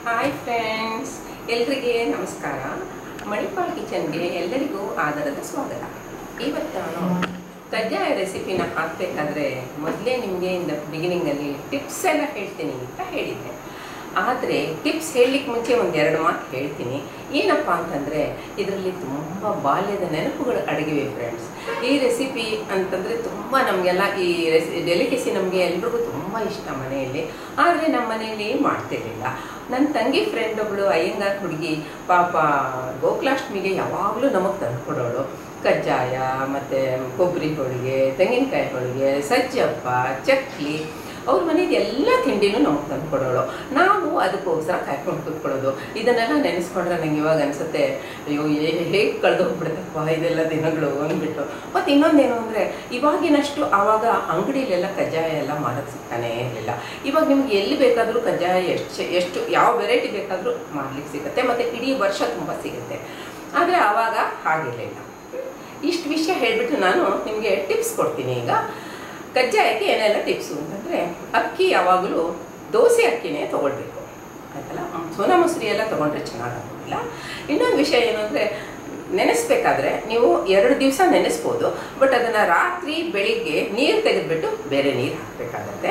hi friends ಎಲ್ರಿಗೆ ನಮಸ್ಕಾರ ಮಣಿಪಾಲ್ ಕಿಚನ್ಗೆ ಎಲ್ಲರಿಗೂ ಆದರದ ಸ್ವಾಗತ ಇವತ್ತು ನಾನು ಕಜ್ಜಾಯ ರೆಸಿಪಿನ ಹಾಕಬೇಕಾದ್ರೆ ಮೊದಲೇ ನಿಮಗೆ ಇಂದ ಬಿಗಿನಿಂಗಲ್ಲಿ ಟಿಪ್ಸ್ ಎಲ್ಲ ಹೇಳ್ತೀನಿ ಅಂತ ಹೇಳಿದ್ದೆ ಆದರೆ ಟಿಪ್ಸ್ ಹೇಳಲಿಕ್ಕೆ ಮುಂಚೆ ಒಂದೆರಡು ಮಾತು ಹೇಳ್ತೀನಿ ಏನಪ್ಪ ಅಂತಂದರೆ ಇದರಲ್ಲಿ ತುಂಬ ಬಾಲ್ಯದ ನೆನಪುಗಳು ಅಡಗಿವೆ ಫ್ರೆಂಡ್ಸ್ ಈ ರೆಸಿಪಿ ಅಂತಂದರೆ ತುಂಬ ನಮಗೆಲ್ಲ ಈ ರೆಸಿ ಡೆಲಿಕೆಸಿ ನಮಗೆ ಎಲ್ರಿಗೂ ತುಂಬ ಇಷ್ಟ ಮನೆಯಲ್ಲಿ ಆದರೆ ನಮ್ಮ ಮನೆಯಲ್ಲಿ ಮಾಡ್ತಿರ್ಲಿಲ್ಲ ನನ್ನ ತಂಗಿ ಫ್ರೆಂಡ್ ಒಬ್ಬಳು ಅಯ್ಯಂಗಾರ್ ಹುಡುಗಿ ಪಾಪ ಗೋಕುಲಾಷ್ಟಮಿಗೆ ಯಾವಾಗಲೂ ನಮಗೆ ತಂದುಕೊಡೋಳು ಕಜ್ಜಾಯ ಮತ್ತು ಕೊಬ್ಬರಿ ಹೋಳಿಗೆ ತೆಂಗಿನಕಾಯಿ ಹೋಳಿಗೆ ಸಜ್ಜಪ್ಪ ಚಕ್ಲಿ ಅವ್ರ ಮನೆಗೆ ಎಲ್ಲ ತಿಂಡಿನೂ ನಮಗೆ ತಂದು ಕೊಡೋಳು ನಾವು ಅದಕ್ಕೋಸ್ಕರ ಕಾಯ್ಕೊಂಡು ಕೂತ್ಕೊಳ್ಳೋದು ಇದನ್ನೆಲ್ಲ ನೆನೆಸ್ಕೊಂಡ್ರೆ ನಂಗೆ ಇವಾಗ ಅನಿಸುತ್ತೆ ಅಯ್ಯೋ ಹೇಗೆ ಕಳೆದು ಹೋಗ್ಬಿಡುತ್ತಪ್ಪ ಇದೆಲ್ಲ ದಿನಗಳು ಅಂದ್ಬಿಟ್ಟು ಮತ್ತು ಇನ್ನೊಂದೇನು ಅಂದರೆ ಇವಾಗಿನಷ್ಟು ಆವಾಗ ಅಂಗಡಿಲೆಲ್ಲ ಕಜ್ಜಾಯ ಎಲ್ಲ ಮಾರಕ್ಕೆ ಸಿಗ್ತಾನೆ ಇರಲಿಲ್ಲ ಇವಾಗ ನಿಮ್ಗೆ ಎಲ್ಲಿ ಬೇಕಾದರೂ ಕಜ್ಜಾಯ ಎಷ್ಟು ಎಷ್ಟು ಯಾವ ವೆರೈಟಿ ಬೇಕಾದರೂ ಮಾಡ್ಲಿಕ್ಕೆ ಸಿಗುತ್ತೆ ಮತ್ತು ಇಡೀ ವರ್ಷ ತುಂಬ ಸಿಗುತ್ತೆ ಆದರೆ ಆವಾಗ ಹಾಗಿರಲಿಲ್ಲ ಇಷ್ಟು ವಿಷಯ ಹೇಳಿಬಿಟ್ಟು ನಾನು ನಿಮಗೆ ಟಿಪ್ಸ್ ಕೊಡ್ತೀನಿ ಈಗ ಕಜ್ಜಾಯಕ್ಕೆ ಏನೆಲ್ಲ ಟಿಪ್ಸು ಅಂತಂದರೆ ಅಕ್ಕಿ ಯಾವಾಗಲೂ ದೋಸೆ ಅಕ್ಕಿನೇ ತೊಗೊಳ್ಬೇಕು ಆಯ್ತಲ್ಲ ಸೋನಾ ಮೊಸರಿ ಎಲ್ಲ ತೊಗೊಂಡ್ರೆ ಚೆನ್ನಾಗಾಗೋದಿಲ್ಲ ಇನ್ನೊಂದು ವಿಷಯ ಏನು ಅಂದರೆ ನೆನೆಸ್ಬೇಕಾದ್ರೆ ನೀವು ಎರಡು ದಿವಸ ನೆನೆಸ್ಬೋದು ಬಟ್ ಅದನ್ನು ರಾತ್ರಿ ಬೆಳಿಗ್ಗೆ ನೀರು ತೆಗೆದುಬಿಟ್ಟು ಬೇರೆ ನೀರು ಹಾಕಬೇಕಾಗತ್ತೆ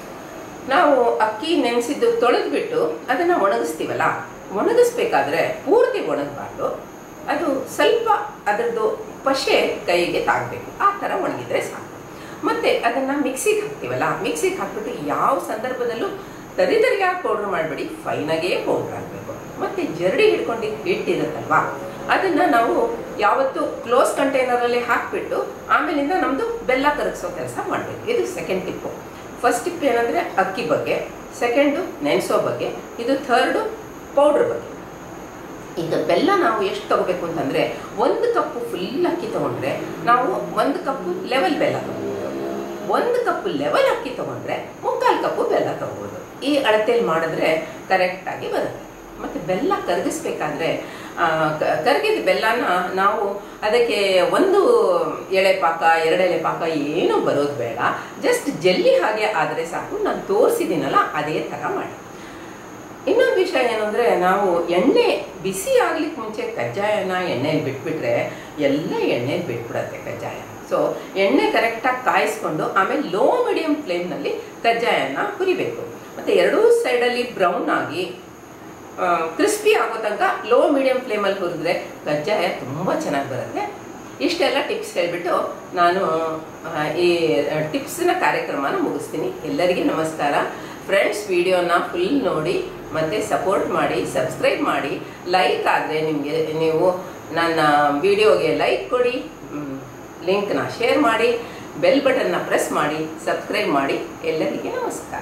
ನಾವು ಅಕ್ಕಿ ನೆನೆಸಿದ್ದು ತೊಳೆದ್ಬಿಟ್ಟು ಅದನ್ನು ಒಣಗಿಸ್ತೀವಲ್ಲ ಒಣಗಿಸ್ಬೇಕಾದ್ರೆ ಪೂರ್ತಿ ಒಣಗಬಾರ್ದು ಅದು ಸ್ವಲ್ಪ ಅದರದ್ದು ಪಶೆ ಕೈಗೆ ತಾಗಬೇಕು ಆ ಥರ ಒಣಗಿದ್ರೆ ಸಾಕು ಮತ್ತೆ ಅದನ್ನು ಮಿಕ್ಸಿಗೆ ಹಾಕ್ತೀವಲ್ಲ ಮಿಕ್ಸಿಗೆ ಹಾಕ್ಬಿಟ್ಟು ಯಾವ ಸಂದರ್ಭದಲ್ಲೂ ತರಿ ತರಿಯಾಗಿ ಪೌಡ್ರ್ ಮಾಡಬೇಡಿ ಫೈನಾಗೇ ಪೌಡ್ರ್ ಹಾಕಬೇಕು ಮತ್ತು ಜರಡಿ ಹಿಡ್ಕೊಂಡಿದ್ದು ಹಿಟ್ಟಿರುತ್ತಲ್ವಾ ಅದನ್ನು ನಾವು ಯಾವತ್ತು ಕ್ಲೋಸ್ ಕಂಟೈನರಲ್ಲಿ ಹಾಕಿಬಿಟ್ಟು ಆಮೇಲಿಂದ ನಮ್ಮದು ಬೆಲ್ಲ ಕರಗಿಸೋ ಕೆಲಸ ಮಾಡಬೇಕು ಇದು ಸೆಕೆಂಡ್ ಟಿಪ್ಪು ಫಸ್ಟ್ ಟಿಪ್ ಏನಂದರೆ ಅಕ್ಕಿ ಬಗ್ಗೆ ಸೆಕೆಂಡು ನೆನೆಸೋ ಬಗ್ಗೆ ಇದು ಥರ್ಡು ಪೌಡ್ರ್ ಬಗ್ಗೆ ಈಗ ಬೆಲ್ಲ ನಾವು ಎಷ್ಟು ತಗೋಬೇಕು ಅಂತಂದರೆ ಒಂದು ಕಪ್ಪು ಫುಲ್ ಅಕ್ಕಿ ತೊಗೊಂಡ್ರೆ ನಾವು ಒಂದು ಕಪ್ಪು ಲೆವೆಲ್ ಬೆಲ್ಲ ತಗೋಬೋದು ಒಂದು ಕಪ್ಪು ಲೆವೆಲ್ ಅಕ್ಕಿ ತೊಗೊಂಡ್ರೆ ಮುಕ್ಕಾಲು ಕಪ್ಪು ಬೆಲ್ಲ ತಗೋಬೋದು ಈ ಅಳತೆಯಲ್ಲಿ ಮಾಡಿದ್ರೆ ಕರೆಕ್ಟಾಗಿ ಬರುತ್ತೆ ಮತ್ತು ಬೆಲ್ಲ ಕರಗಿಸ್ಬೇಕಾದ್ರೆ ಕರಗಿದ ಬೆಲ್ಲನ ನಾವು ಅದಕ್ಕೆ ಒಂದು ಎಳೆ ಪಾಕ ಎರಡು ಎಳೆ ಪಾಕ ಏನೂ ಬರೋದು ಬೇಡ ಜಸ್ಟ್ ಜಲ್ಲಿ ಹಾಗೆ ಆದರೆ ಸಾಕು ನಾನು ತೋರಿಸಿದ್ದೀನಲ್ಲ ಅದೇ ಥರ ಮಾಡಿ ಇನ್ನೊಂದು ವಿಷಯ ಏನಂದರೆ ನಾವು ಎಣ್ಣೆ ಬಿಸಿ ಆಗ್ಲಿಕ್ಕೆ ಮುಂಚೆ ಕಜ್ಜಾಯನ ಎಣ್ಣೆಲಿ ಬಿಟ್ಬಿಟ್ರೆ ಎಲ್ಲ ಎಣ್ಣೆಲಿ ಬಿಟ್ಬಿಡತ್ತೆ ಕಜ್ಜಾಯ ಸೊ ಎಣ್ಣೆ ಕರೆಕ್ಟಾಗಿ ಕಾಯಿಸ್ಕೊಂಡು ಆಮೇಲೆ ಲೋ ಮೀಡಿಯಂ ಫ್ಲೇಮ್ನಲ್ಲಿ ಕಜ್ಜಾಯನ ಹುರಿಬೇಕು ಮತ್ತು ಎರಡೂ ಸೈಡಲ್ಲಿ ಬ್ರೌನ್ ಆಗಿ ಕ್ರಿಸ್ಪಿ ಆಗೋ ತನಕ ಲೋ ಮೀಡಿಯಂ ಫ್ಲೇಮಲ್ಲಿ ಹುರಿದ್ರೆ ಕಜ್ಜಾಯ ತುಂಬ ಚೆನ್ನಾಗಿ ಬರುತ್ತೆ ಇಷ್ಟೆಲ್ಲ ಟಿಪ್ಸ್ ಹೇಳಿಬಿಟ್ಟು ನಾನು ಈ ಟಿಪ್ಸ್ನ ಕಾರ್ಯಕ್ರಮನ ಮುಗಿಸ್ತೀನಿ ಎಲ್ಲರಿಗೂ ನಮಸ್ಕಾರ ಫ್ರೆಂಡ್ಸ್ ವಿಡಿಯೋನ ಫುಲ್ ನೋಡಿ ಮತ್ತು ಸಪೋರ್ಟ್ ಮಾಡಿ ಸಬ್ಸ್ಕ್ರೈಬ್ ಮಾಡಿ ಲೈಕ್ ಆದರೆ ನಿಮಗೆ ನೀವು ನನ್ನ ವಿಡಿಯೋಗೆ ಲೈಕ್ ಕೊಡಿ ಲಿಂಕ್ನ ಶೇರ್ ಮಾಡಿ ಬೆಲ್ ಬಟನ್ನ ಪ್ರೆಸ್ ಮಾಡಿ ಸಬ್ಸ್ಕ್ರೈಬ್ ಮಾಡಿ ಎಲ್ಲರಿಗೆ ನಮಸ್ಕಾರ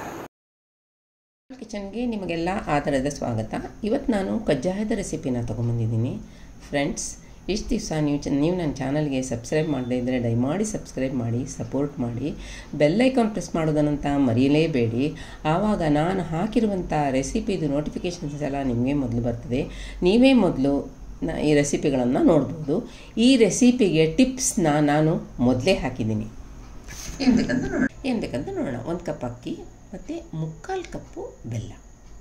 ಕಿಚನ್ಗೆ ನಿಮಗೆಲ್ಲ ಆಧಾರದ ಸ್ವಾಗತ ಇವತ್ತು ನಾನು ಕಜ್ಜಾಯದ ರೆಸಿಪಿನ ತೊಗೊಂಬಂದಿದ್ದೀನಿ ಫ್ರೆಂಡ್ಸ್ ಇಷ್ಟು ದಿವಸ ನೀವು ಚ ನೀವು ನನ್ನ ಚಾನಲ್ಗೆ ಸಬ್ಸ್ಕ್ರೈಬ್ ಮಾಡದೇ ಇದ್ದರೆ ದಯಮಾಡಿ ಸಬ್ಸ್ಕ್ರೈಬ್ ಮಾಡಿ ಸಪೋರ್ಟ್ ಮಾಡಿ ಬೆಲ್ ಐಕಾನ್ ಪ್ರೆಸ್ ಮಾಡೋದನ್ನಂತ ಮರೆಯಲೇಬೇಡಿ ಆವಾಗ ನಾನು ಹಾಕಿರುವಂಥ ರೆಸಿಪಿದು ನೋಟಿಫಿಕೇಷನ್ಸ್ ಎಲ್ಲ ನಿಮಗೆ ಮೊದಲು ಬರ್ತದೆ ನೀವೇ ಮೊದಲು ಈ ರೆಸಿಪಿಗಳನ್ನು ನೋಡ್ಬೋದು ಈ ರೆಸಿಪಿಗೆ ಟಿಪ್ಸ್ನ ನಾನು ಮೊದಲೇ ಹಾಕಿದ್ದೀನಿ ಏನು ಬೇಕಂತ ನೋಡೋಣ ಏನು ಬೇಕಂತ ನೋಡೋಣ ಒಂದು ಕಪ್ ಅಕ್ಕಿ ಮತ್ತು ಮುಕ್ಕಾಲು ಕಪ್ಪು ಬೆಲ್ಲ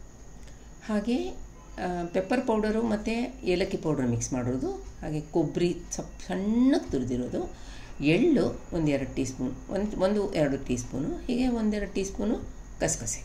ಹಾಗೆ ಪೆಪ್ಪರ್ ಪೌಡರು ಮತ್ತು ಏಲಕ್ಕಿ ಪೌಡರ್ ಮಿಕ್ಸ್ ಮಾಡೋದು ಹಾಗೆ ಕೊಬ್ಬರಿ ಸ್ವಲ್ಪ ಸಣ್ಣಕ್ಕೆ ತುರಿದಿರೋದು ಎಳ್ಳು ಒಂದು ಎರಡು ಟೀ ಸ್ಪೂನ್ ಒಂದು ಒಂದು ಎರಡು ಟೀ ಸ್ಪೂನು ಹೀಗೆ ಒಂದೆರಡು ಟೀ ಸ್ಪೂನು ಕಸಕಸೆ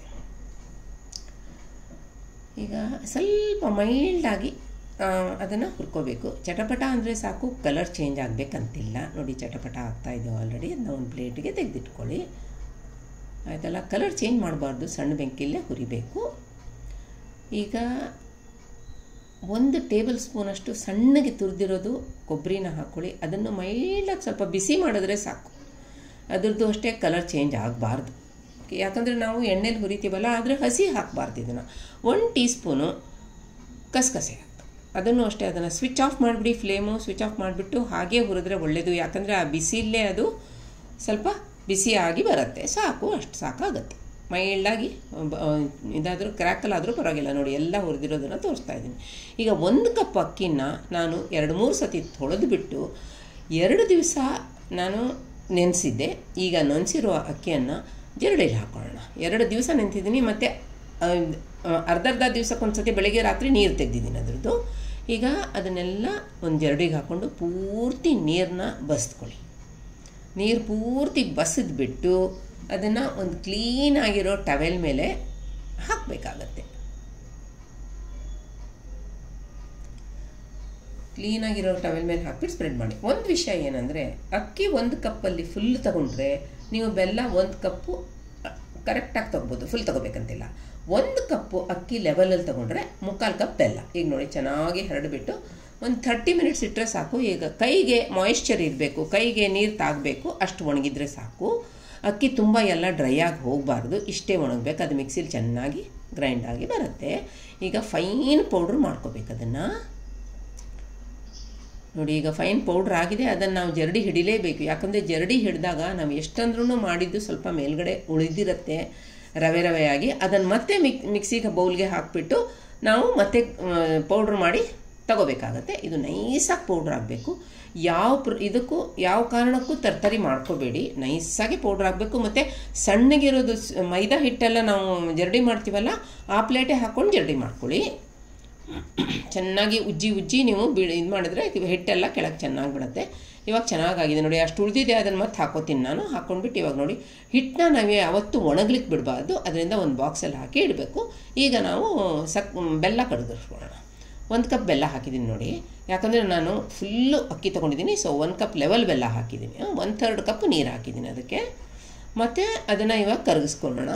ಈಗ ಸ್ವಲ್ಪ ಮೈಲ್ಡಾಗಿ ಅದನ್ನು ಹುರ್ಕೋಬೇಕು ಚಟಪಟ ಅಂದರೆ ಸಾಕು ಕಲರ್ ಚೇಂಜ್ ಆಗಬೇಕಂತಿಲ್ಲ ನೋಡಿ ಚಟಪಟ ಆಗ್ತಾಯಿದೆ ಆಲ್ರೆಡಿ ಅದನ್ನ ಒಂದು ಪ್ಲೇಟಿಗೆ ತೆಗೆದಿಟ್ಕೊಳ್ಳಿ ಆಯಿತಲ್ಲ ಕಲರ್ ಚೇಂಜ್ ಮಾಡಬಾರ್ದು ಸಣ್ಣ ಬೆಂಕಿಯಲ್ಲೇ ಹುರಿಬೇಕು ಈಗ ಒಂದು ಟೇಬಲ್ ಸ್ಪೂನಷ್ಟು ಸಣ್ಣಗೆ ತುರಿದಿರೋದು ಕೊಬ್ಬರಿನ ಹಾಕ್ಕೊಳ್ಳಿ ಅದನ್ನು ಮೈಲ್ಡಾಗಿ ಸ್ವಲ್ಪ ಬಿಸಿ ಮಾಡಿದ್ರೆ ಸಾಕು ಅದ್ರದ್ದು ಅಷ್ಟೇ ಕಲರ್ ಚೇಂಜ್ ಆಗಬಾರ್ದು ಯಾಕಂದರೆ ನಾವು ಎಣ್ಣೆಲಿ ಹುರಿತೀವಲ್ಲ ಆದರೆ ಹಸಿ ಹಾಕಬಾರ್ದು ಇದನ್ನು ಒನ್ ಟೀ ಸ್ಪೂನು ಕಸಕಸೆ ಅದನ್ನು ಅಷ್ಟೇ ಅದನ್ನು ಸ್ವಿಚ್ ಆಫ್ ಮಾಡಿಬಿಡಿ ಫ್ಲೇಮು ಸ್ವಿಚ್ ಆಫ್ ಮಾಡಿಬಿಟ್ಟು ಹಾಗೆ ಹುರಿದ್ರೆ ಒಳ್ಳೆಯದು ಯಾಕಂದರೆ ಆ ಬಿಸಿಲೇ ಅದು ಸ್ವಲ್ಪ ಬಿಸಿಯಾಗಿ ಬರುತ್ತೆ ಸಾಕು ಅಷ್ಟು ಸಾಕಾಗುತ್ತೆ ಮೈಲ್ಡಾಗಿ ಇದಾದರೂ ಕ್ರ್ಯಾಕಲಾದರೂ ಪರವಾಗಿಲ್ಲ ನೋಡಿ ಎಲ್ಲ ಹುರಿದಿರೋದನ್ನು ತೋರಿಸ್ತಾ ಇದ್ದೀನಿ ಈಗ ಒಂದು ಕಪ್ ಅಕ್ಕಿನ ನಾನು ಎರಡು ಮೂರು ಸತಿ ತೊಳೆದು ಬಿಟ್ಟು ಎರಡು ದಿವಸ ನಾನು ನೆನೆಸಿದ್ದೆ ಈಗ ನೆನೆಸಿರೋ ಅಕ್ಕಿಯನ್ನು ಜರಡಿಲಿ ಹಾಕೊಳ್ಳೋಣ ಎರಡು ದಿವಸ ನೆನೆಸಿದ್ದೀನಿ ಮತ್ತು ಅರ್ಧ ಅರ್ಧ ದಿವಸಕ್ಕೊಂದ್ಸತಿ ಬೆಳಗ್ಗೆ ರಾತ್ರಿ ನೀರು ತೆಗೆದಿದ್ದೀನಿ ಅದ್ರದ್ದು ಈಗ ಅದನ್ನೆಲ್ಲ ಒಂದು ಜರಡಿಗೆ ಹಾಕ್ಕೊಂಡು ಪೂರ್ತಿ ನೀರನ್ನ ಬಸ್ಕೊಳ್ಳಿ ನೀರು ಪೂರ್ತಿ ಬಸಿದ್ಬಿಟ್ಟು ಅದನ್ನು ಒಂದು ಕ್ಲೀನಾಗಿರೋ ಟವೆಲ್ ಮೇಲೆ ಹಾಕಬೇಕಾಗತ್ತೆ ಕ್ಲೀನಾಗಿರೋ ಟವೆಲ್ ಮೇಲೆ ಹಾಕ್ಬಿಟ್ಟು ಸ್ಪ್ರೆಡ್ ಮಾಡಿ ಒಂದು ವಿಷಯ ಏನಂದರೆ ಅಕ್ಕಿ ಒಂದು ಕಪ್ಪಲ್ಲಿ ಫುಲ್ ತಗೊಂಡ್ರೆ ನೀವು ಬೆಲ್ಲ ಒಂದು ಕಪ್ಪು ಕರೆಕ್ಟಾಗಿ ತೊಗೋಬೋದು ಫುಲ್ ತೊಗೋಬೇಕಂತಿಲ್ಲ ಒಂದು ಕಪ್ಪು ಅಕ್ಕಿ ಲೆವೆಲಲ್ಲಿ ತೊಗೊಂಡ್ರೆ ಮುಕ್ಕಾಲು ಕಪ್ ಬೆಲ್ಲ ಈಗ ನೋಡಿ ಚೆನ್ನಾಗಿ ಹರಡಿಬಿಟ್ಟು ಒಂದು ಥರ್ಟಿ ಮಿನಿಟ್ಸ್ ಇಟ್ಟರೆ ಸಾಕು ಈಗ ಕೈಗೆ ಮಾಯಿಶ್ಚರ್ ಇರಬೇಕು ಕೈಗೆ ನೀರು ತಾಗಬೇಕು ಅಷ್ಟು ಒಣಗಿದ್ರೆ ಸಾಕು ಅಕ್ಕಿ ತುಂಬ ಎಲ್ಲ ಡ್ರೈ ಆಗಿ ಹೋಗಬಾರ್ದು ಇಷ್ಟೇ ಒಣಗಬೇಕು ಅದು ಮಿಕ್ಸಿಲಿ ಚೆನ್ನಾಗಿ ಗ್ರೈಂಡ್ ಆಗಿ ಬರುತ್ತೆ ಈಗ ಫೈನ್ ಪೌಡ್ರ್ ಮಾಡ್ಕೋಬೇಕು ಅದನ್ನು ನೋಡಿ ಈಗ ಫೈನ್ ಪೌಡ್ರ್ ಆಗಿದೆ ಅದನ್ನು ನಾವು ಜರಡಿ ಹಿಡಿಲೇಬೇಕು ಯಾಕಂದರೆ ಜರಡಿ ಹಿಡಿದಾಗ ನಾವು ಎಷ್ಟಂದ್ರೂ ಮಾಡಿದ್ದು ಸ್ವಲ್ಪ ಮೇಲ್ಗಡೆ ಉಳಿದಿರುತ್ತೆ ರವೆ ರವೆಯಾಗಿ ಅದನ್ನು ಮತ್ತೆ ಮಿಕ್ ಮಿಕ್ಸಿಗೆ ಬೌಲ್ಗೆ ಹಾಕಿಬಿಟ್ಟು ನಾವು ಮತ್ತೆ ಪೌಡ್ರ್ ಮಾಡಿ ತಗೋಬೇಕಾಗತ್ತೆ ಇದು ನೈಸಾಗಿ ಪೌಡ್ರ್ ಆಗಬೇಕು ಯಾವ ಪ್ರ ಇದಕ್ಕೂ ಯಾವ ಕಾರಣಕ್ಕೂ ತರ್ತರಿ ಮಾಡ್ಕೋಬೇಡಿ ನೈಸಾಗಿ ಪೌಡ್ರ್ ಆಗಬೇಕು ಮತ್ತು ಸಣ್ಣಗಿರೋದು ಮೈದಾ ಹಿಟ್ಟೆಲ್ಲ ನಾವು ಜರಡಿ ಮಾಡ್ತೀವಲ್ಲ ಆ ಪ್ಲೇಟೇ ಹಾಕ್ಕೊಂಡು ಜರಡಿ ಮಾಡ್ಕೊಳ್ಳಿ ಚೆನ್ನಾಗಿ ಉಜ್ಜಿ ಉಜ್ಜಿ ನೀವು ಬಿಡಿ ಇದು ಮಾಡಿದ್ರೆ ಹಿಟ್ಟೆಲ್ಲ ಕೆಳಗೆ ಚೆನ್ನಾಗಿ ಬಿಡುತ್ತೆ ಇವಾಗ ಚೆನ್ನಾಗಾಗಿದೆ ನೋಡಿ ಅಷ್ಟು ಉಳಿದಿದೆ ಅದನ್ನು ಮತ್ತೆ ಹಾಕೋತೀನಿ ನಾನು ಹಾಕ್ಕೊಂಡ್ಬಿಟ್ಟು ಇವಾಗ ನೋಡಿ ಹಿಟ್ಟನ್ನ ನಾವು ಯಾವತ್ತೂ ಒಣಗ್ಲಿಕ್ಕೆ ಬಿಡಬಾರ್ದು ಅದರಿಂದ ಒಂದು ಬಾಕ್ಸಲ್ಲಿ ಹಾಕಿ ಇಡಬೇಕು ಈಗ ನಾವು ಸಕ್ ಬೆಲ್ಲ ಕಡ್ಗಿಸ್ಕೊಳ್ಳೋಣ ಒಂದು ಕಪ್ ಬೆಲ್ಲ ಹಾಕಿದ್ದೀನಿ ನೋಡಿ ಯಾಕಂದರೆ ನಾನು ಫುಲ್ಲು ಅಕ್ಕಿ ತೊಗೊಂಡಿದ್ದೀನಿ ಸೊ ಒಂದು ಕಪ್ ಲೆವೆಲ್ ಬೆಲ್ಲ ಹಾಕಿದ್ದೀನಿ ಒಂದು ಥರ್ಡ್ ಕಪ್ ನೀರು ಹಾಕಿದ್ದೀನಿ ಅದಕ್ಕೆ ಮತ್ತು ಅದನ್ನು ಇವಾಗ ಕರಗಿಸ್ಕೊಳ್ಳೋಣ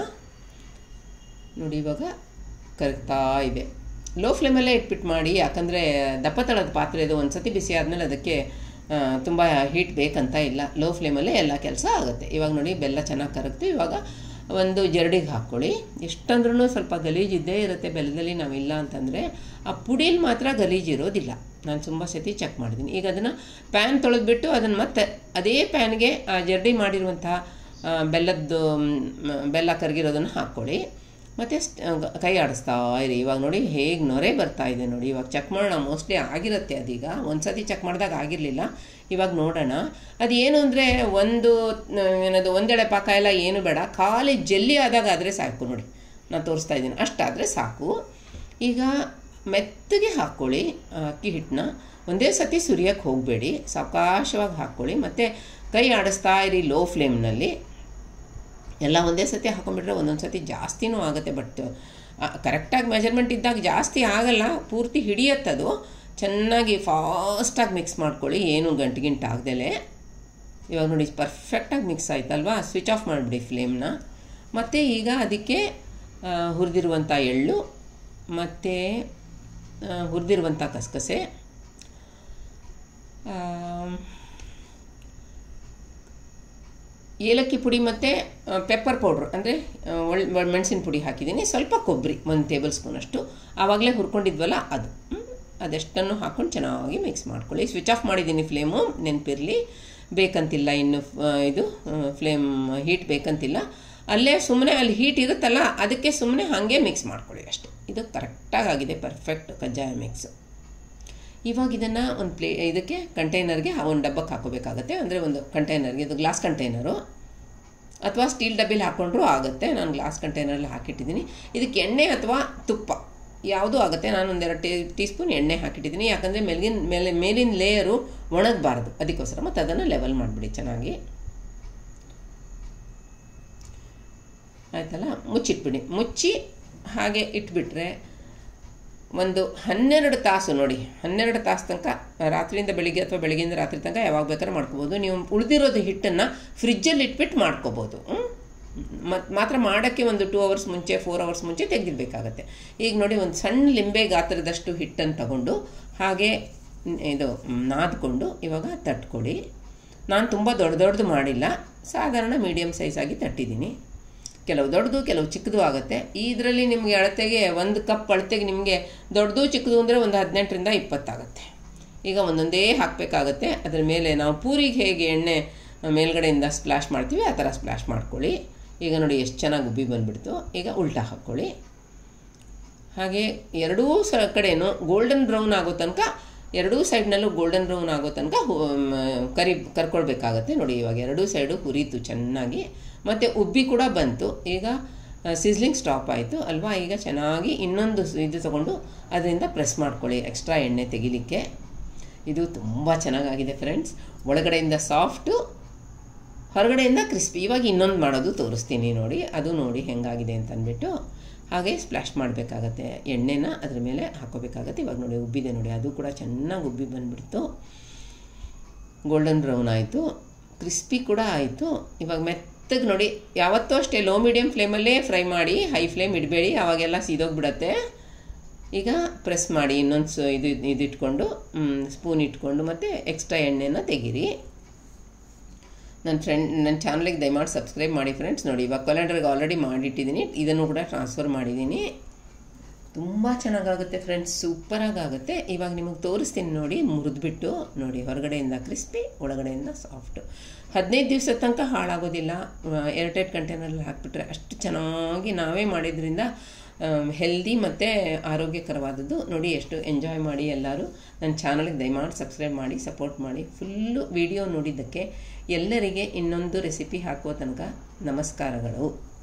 ನೋಡಿ ಇವಾಗ ಕರಗ್ತಾ ಇದೆ ಲೋ ಫ್ಲೇಮಲ್ಲೇ ಇಟ್ಬಿಟ್ಟು ಮಾಡಿ ಯಾಕಂದರೆ ದಪ್ಪ ತಳದ ಪಾತ್ರೆ ಇದು ಒಂದು ಸತಿ ಬಿಸಿ ಆದಮೇಲೆ ಅದಕ್ಕೆ ತುಂಬ ಹೀಟ್ ಬೇಕಂತ ಇಲ್ಲ ಲೋ ಫ್ಲೇಮಲ್ಲೇ ಎಲ್ಲ ಕೆಲಸ ಆಗುತ್ತೆ ಇವಾಗ ನೋಡಿ ಬೆಲ್ಲ ಚೆನ್ನಾಗಿ ಕರಗ್ತು ಇವಾಗ ಒಂದು ಜರಡಿಗೆ ಹಾಕ್ಕೊಳ್ಳಿ ಎಷ್ಟಂದ್ರೂ ಸ್ವಲ್ಪ ಗಲೀಜಿದ್ದೇ ಇರುತ್ತೆ ಬೆಲ್ಲದಲ್ಲಿ ನಾವಿಲ್ಲ ಅಂತಂದರೆ ಆ ಪುಡಿಲಿ ಮಾತ್ರ ಗಲೀಜಿರೋದಿಲ್ಲ ನಾನು ತುಂಬ ಸತಿ ಚೆಕ್ ಮಾಡಿದ್ದೀನಿ ಈಗ ಅದನ್ನು ಪ್ಯಾನ್ ತೊಳೆದ್ಬಿಟ್ಟು ಅದನ್ನು ಮತ್ತೆ ಅದೇ ಪ್ಯಾನ್ಗೆ ಆ ಜರಡಿ ಮಾಡಿರುವಂಥ ಬೆಲ್ಲದ್ದು ಬೆಲ್ಲ ಕರಗಿರೋದನ್ನು ಹಾಕ್ಕೊಳ್ಳಿ ಮತ್ತು ಕೈ ಆಡಿಸ್ತಾ ಇರಿ ಇವಾಗ ನೋಡಿ ಹೇಗೆ ನೊರೆ ಬರ್ತಾ ಇದೆ ನೋಡಿ ಇವಾಗ ಚೆಕ್ ಮಾಡೋಣ ಮೋಸ್ಟ್ಲಿ ಆಗಿರುತ್ತೆ ಅದೀಗ ಒಂದು ಸತಿ ಚೆಕ್ ಮಾಡಿದಾಗ ಆಗಿರಲಿಲ್ಲ ಇವಾಗ ನೋಡೋಣ ಅದು ಏನು ಅಂದರೆ ಒಂದು ಏನದು ಒಂದೆಡೆ ಪಾಕ ಎಲ್ಲ ಏನು ಬೇಡ ಖಾಲಿ ಜಲ್ಲಿ ಆದಾಗ ಆದರೆ ಸಾಕು ನೋಡಿ ನಾನು ತೋರಿಸ್ತಾ ಇದ್ದೀನಿ ಅಷ್ಟಾದರೆ ಸಾಕು ಈಗ ಮೆತ್ತಗೆ ಹಾಕ್ಕೊಳ್ಳಿ ಅಕ್ಕಿ ಹಿಟ್ಟನ್ನ ಒಂದೇ ಸತಿ ಸುರಿಯೋಕ್ಕೆ ಹೋಗಬೇಡಿ ಸಾವಕಾಶವಾಗಿ ಹಾಕ್ಕೊಳ್ಳಿ ಮತ್ತು ಕೈ ಆಡಿಸ್ತಾ ಇರಿ ಲೋ ಫ್ಲೇಮ್ನಲ್ಲಿ ಎಲ್ಲ ಒಂದೇ ಸತಿ ಹಾಕೊಂಡ್ಬಿಟ್ರೆ ಒಂದೊಂದು ಸತಿ ಜಾಸ್ತಿನೂ ಆಗುತ್ತೆ ಬಟ್ ಕರೆಕ್ಟಾಗಿ ಮೆಜರ್ಮೆಂಟ್ ಇದ್ದಾಗ ಜಾಸ್ತಿ ಆಗಲ್ಲ ಪೂರ್ತಿ ಹಿಡಿಯತ್ತದು ಚೆನ್ನಾಗಿ ಫಾಸ್ಟಾಗಿ ಮಿಕ್ಸ್ ಮಾಡ್ಕೊಳ್ಳಿ ಏನು ಗಂಟು ಗಿಂಟು ಆಗ್ದಲೇ ಇವಾಗ ನೋಡಿ ಪರ್ಫೆಕ್ಟಾಗಿ ಮಿಕ್ಸ್ ಆಯ್ತಲ್ವಾ ಸ್ವಿಚ್ ಆಫ್ ಮಾಡಿಬಿಡಿ ಫ್ಲೇಮ್ನ ಮತ್ತು ಈಗ ಅದಕ್ಕೆ ಹುರಿದಿರುವಂಥ ಎಳ್ಳು ಮತ್ತು ಹುರಿದಿರುವಂಥ ಕಸಕಸೆ ಏಲಕ್ಕಿ ಪುಡಿ ಮತ್ತು ಪೆಪ್ಪರ್ ಪೌಡ್ರ್ ಅಂದರೆ ಒಳ್ಳೆ ಮೆಣಸಿನ ಪುಡಿ ಹಾಕಿದ್ದೀನಿ ಸ್ವಲ್ಪ ಕೊಬ್ಬರಿ ಒಂದು ಟೇಬಲ್ ಸ್ಪೂನಷ್ಟು ಆವಾಗಲೇ ಹುರ್ಕೊಂಡಿದ್ವಲ್ಲ ಅದು ಅದೆಷ್ಟನ್ನು ಹಾಕ್ಕೊಂಡು ಚೆನ್ನಾಗಿ ಮಿಕ್ಸ್ ಮಾಡ್ಕೊಳ್ಳಿ ಸ್ವಿಚ್ ಆಫ್ ಮಾಡಿದ್ದೀನಿ ಫ್ಲೇಮು ನೆನಪಿರಲಿ ಬೇಕಂತಿಲ್ಲ ಇನ್ನು ಇದು ಫ್ಲೇಮ್ ಹೀಟ್ ಬೇಕಂತಿಲ್ಲ ಅಲ್ಲೇ ಸುಮ್ಮನೆ ಅಲ್ಲಿ ಹೀಟ್ ಇರುತ್ತಲ್ಲ ಅದಕ್ಕೆ ಸುಮ್ಮನೆ ಹಾಗೆ ಮಿಕ್ಸ್ ಮಾಡ್ಕೊಳ್ಳಿ ಅಷ್ಟೇ ಇದು ಕರೆಕ್ಟಾಗಿ ಆಗಿದೆ ಪರ್ಫೆಕ್ಟ್ ಕಜ್ಜಾಯ ಮಿಕ್ಸು ಇವಾಗ ಇದನ್ನು ಒಂದು ಪ್ಲೇ ಇದಕ್ಕೆ ಕಂಟೈನರ್ಗೆ ಒಂದು ಡಬ್ಬಕ್ಕೆ ಹಾಕೋಬೇಕಾಗತ್ತೆ ಅಂದರೆ ಒಂದು ಕಂಟೈನರ್ಗೆ ಇದು ಗ್ಲಾಸ್ ಕಂಟೈನರು ಅಥವಾ ಸ್ಟೀಲ್ ಡಬ್ಬಿಲಿ ಹಾಕ್ಕೊಂಡ್ರೂ ಆಗುತ್ತೆ ನಾನು ಗ್ಲಾಸ್ ಕಂಟೈನರಲ್ಲಿ ಹಾಕಿಟ್ಟಿದ್ದೀನಿ ಇದಕ್ಕೆ ಎಣ್ಣೆ ಅಥವಾ ತುಪ್ಪ ಯಾವುದೂ ಆಗುತ್ತೆ ನಾನು ಒಂದೆರಡು ಟೀ ಟೀ ಸ್ಪೂನ್ ಎಣ್ಣೆ ಹಾಕಿಟ್ಟಿದ್ದೀನಿ ಯಾಕಂದರೆ ಮೇಲಿನ ಮೇಲೆ ಮೇಲಿನ ಲೇಯರು ಒಣಗಬಾರ್ದು ಅದಕ್ಕೋಸ್ಕರ ಮತ್ತು ಅದನ್ನು ಲೆವೆಲ್ ಮಾಡಿಬಿಡಿ ಚೆನ್ನಾಗಿ ಆಯ್ತಲ್ಲ ಮುಚ್ಚಿಟ್ಬಿಡಿ ಮುಚ್ಚಿ ಹಾಗೆ ಇಟ್ಬಿಟ್ರೆ ಒಂದು ಹನ್ನೆರಡು ತಾಸು ನೋಡಿ ಹನ್ನೆರಡು ತಾಸು ತನಕ ರಾತ್ರಿಯಿಂದ ಬೆಳಿಗ್ಗೆ ಅಥವಾ ಬೆಳಗ್ಗೆಯಿಂದ ರಾತ್ರಿ ತನಕ ಯಾವಾಗ ಬೇಕಾದ್ರೂ ಮಾಡ್ಕೋಬೋದು ನೀವು ಉಳಿದಿರೋದು ಹಿಟ್ಟನ್ನು ಫ್ರಿಜ್ಜಲ್ಲಿ ಇಟ್ಬಿಟ್ಟು ಮಾಡ್ಕೋಬೋದು ಮತ್ತು ಮಾತ್ರ ಮಾಡೋಕ್ಕೆ ಒಂದು ಟೂ ಅವರ್ಸ್ ಮುಂಚೆ ಫೋರ್ ಅವರ್ಸ್ ಮುಂಚೆ ತೆಗೆದಿರ್ಬೇಕಾಗತ್ತೆ ಈಗ ನೋಡಿ ಒಂದು ಸಣ್ಣ ಲಿಂಬೆ ಗಾತ್ರದಷ್ಟು ಹಿಟ್ಟನ್ನು ತಗೊಂಡು ಹಾಗೆ ಇದು ನಾದ್ಕೊಂಡು ಇವಾಗ ತಟ್ಕೊಳ್ಳಿ ನಾನು ತುಂಬ ದೊಡ್ಡ ದೊಡ್ಡದು ಮಾಡಿಲ್ಲ ಸಾಧಾರಣ ಮೀಡಿಯಮ್ ಸೈಜಾಗಿ ತಟ್ಟಿದ್ದೀನಿ ಕೆಲವು ದೊಡ್ಡದು ಕೆಲವು ಚಿಕ್ಕದು ಆಗುತ್ತೆ ಇದರಲ್ಲಿ ನಿಮಗೆ ಅಳತೆಗೆ ಒಂದು ಕಪ್ ಅಳತೆಗೆ ನಿಮಗೆ ದೊಡ್ಡದು ಚಿಕ್ಕದು ಅಂದರೆ ಒಂದು ಹದಿನೆಂಟರಿಂದ ಇಪ್ಪತ್ತಾಗುತ್ತೆ ಈಗ ಒಂದೊಂದೇ ಹಾಕಬೇಕಾಗತ್ತೆ ಅದರ ಮೇಲೆ ನಾವು ಪೂರಿಗೆ ಹೇಗೆ ಎಣ್ಣೆ ಮೇಲ್ಗಡೆಯಿಂದ ಸ್ಪ್ಲಾಶ್ ಮಾಡ್ತೀವಿ ಆ ಥರ ಸ್ಪ್ಲಾಶ್ ಮಾಡ್ಕೊಳ್ಳಿ ಈಗ ನೋಡಿ ಎಷ್ಟು ಚೆನ್ನಾಗಿ ಉಬ್ಬಿ ಬಂದುಬಿಡ್ತು ಈಗ ಉಲ್ಟಾ ಹಾಕ್ಕೊಳ್ಳಿ ಹಾಗೆ ಎರಡೂ ಸ ಕಡೆಯೂ ಗೋಲ್ಡನ್ ಬ್ರೌನ್ ಆಗೋ ತನಕ ಎರಡೂ ಸೈಡ್ನಲ್ಲೂ ಗೋಲ್ಡನ್ ಬ್ರೌನ್ ಆಗೋ ತನಕ ಕರಿ ಕರ್ಕೊಳ್ಬೇಕಾಗತ್ತೆ ನೋಡಿ ಇವಾಗ ಎರಡೂ ಸೈಡು ಹುರಿತು ಚೆನ್ನಾಗಿ ಮತ್ತು ಉಬ್ಬಿ ಕೂಡ ಬಂತು ಈಗ ಸಿಸ್ಲಿಂಗ್ ಸ್ಟಾಪ್ ಆಯಿತು ಅಲ್ವಾ ಈಗ ಚೆನ್ನಾಗಿ ಇನ್ನೊಂದು ಸ್- ಇದು ತೊಗೊಂಡು ಅದರಿಂದ ಪ್ರೆಸ್ ಮಾಡ್ಕೊಳ್ಳಿ ಎಕ್ಸ್ಟ್ರಾ ಎಣ್ಣೆ ತೆಗಿಲಿಕ್ಕೆ ಇದು ತುಂಬ ಚೆನ್ನಾಗಾಗಿದೆ ಫ್ರೆಂಡ್ಸ್ ಒಳಗಡೆಯಿಂದ ಸಾಫ್ಟು ಹೊರಗಡೆಯಿಂದ ಕ್ರಿಸ್ಪಿ ಇವಾಗ ಇನ್ನೊಂದು ಮಾಡೋದು ತೋರಿಸ್ತೀನಿ ನೋಡಿ ಅದು ನೋಡಿ ಹೆಂಗಾಗಿದೆ ಅಂತ ಅಂದ್ಬಿಟ್ಟು ಹಾಗೆ ಸ್ಪ್ಲಾಶ್ ಮಾಡಬೇಕಾಗತ್ತೆ ಎಣ್ಣೆನ ಅದ್ರ ಮೇಲೆ ಹಾಕೋಬೇಕಾಗತ್ತೆ ಇವಾಗ ನೋಡಿ ಉಬ್ಬಿದೆ ನೋಡಿ ಅದು ಕೂಡ ಚೆನ್ನಾಗಿ ಉಬ್ಬಿ ಬಂದುಬಿಡ್ತು ಗೋಲ್ಡನ್ ಬ್ರೌನ್ ಆಯಿತು ಕ್ರಿಸ್ಪಿ ಕೂಡ ಆಯಿತು ಇವಾಗ ಮೆತ್ತಗೆ ನೋಡಿ ಯಾವತ್ತೂ ಅಷ್ಟೇ ಲೋ ಮೀಡಿಯಮ್ ಫ್ಲೇಮಲ್ಲೇ ಫ್ರೈ ಮಾಡಿ ಹೈ ಫ್ಲೇಮ್ ಇಡಬೇಡಿ ಆವಾಗೆಲ್ಲ ಸೀದೋಗ್ಬಿಡತ್ತೆ ಈಗ ಪ್ರೆಸ್ ಮಾಡಿ ಇನ್ನೊಂದು ಸ ಇದು ಇದು ಇಟ್ಕೊಂಡು ಸ್ಪೂನ್ ಇಟ್ಕೊಂಡು ಮತ್ತು ಎಕ್ಸ್ಟ್ರಾ ಎಣ್ಣೆನ ತೆಗೀರಿ ನನ್ನ ಫ್ರೆಂಡ್ ನನ್ನ ಚಾನಲಿಗೆ ದಯಮಾಡಿ ಸಬ್ಸ್ಕ್ರೈಬ್ ಮಾಡಿ ಫ್ರೆಂಡ್ಸ್ ನೋಡಿ ಇವಾಗ ಕ್ಯಾಲೆಂಡರ್ಗೆ ಆಲ್ರೆಡಿ ಮಾಡಿಟ್ಟಿದ್ದೀನಿ ಇದನ್ನು ಕೂಡ ಟ್ರಾನ್ಸ್ಫರ್ ಮಾಡಿದ್ದೀನಿ ತುಂಬ ಚೆನ್ನಾಗಾಗುತ್ತೆ ಫ್ರೆಂಡ್ಸ್ ಸೂಪರಾಗಿ ಆಗುತ್ತೆ ಇವಾಗ ನಿಮಗೆ ತೋರಿಸ್ತೀನಿ ನೋಡಿ ಮುರಿದ್ಬಿಟ್ಟು ನೋಡಿ ಹೊರಗಡೆಯಿಂದ ಕ್ರಿಸ್ಪಿ ಒಳಗಡೆಯಿಂದ ಸಾಫ್ಟು ಹದಿನೈದು ದಿವಸದ ತನಕ ಹಾಳಾಗೋದಿಲ್ಲ ಏರ್ಟೈಟ್ ಕಂಟೈನರಲ್ಲಿ ಹಾಕ್ಬಿಟ್ರೆ ಅಷ್ಟು ಚೆನ್ನಾಗಿ ನಾವೇ ಮಾಡಿದ್ರಿಂದ ಹೆಲ್ದಿ ಮತ್ತು ಆರೋಗ್ಯಕರವಾದದ್ದು ನೋಡಿ ಎಷ್ಟು ಎಂಜಾಯ್ ಮಾಡಿ ಎಲ್ಲರೂ ನನ್ನ ಚಾನಲ್ಗೆ ದಯಮಾಡಿ ಸಬ್ಸ್ಕ್ರೈಬ್ ಮಾಡಿ ಸಪೋರ್ಟ್ ಮಾಡಿ ಫುಲ್ಲು ವಿಡಿಯೋ ನೋಡಿದ್ದಕ್ಕೆ ಎಲ್ಲರಿಗೆ ಇನ್ನೊಂದು ರೆಸಿಪಿ ಹಾಕುವ ತನಕ ನಮಸ್ಕಾರಗಳು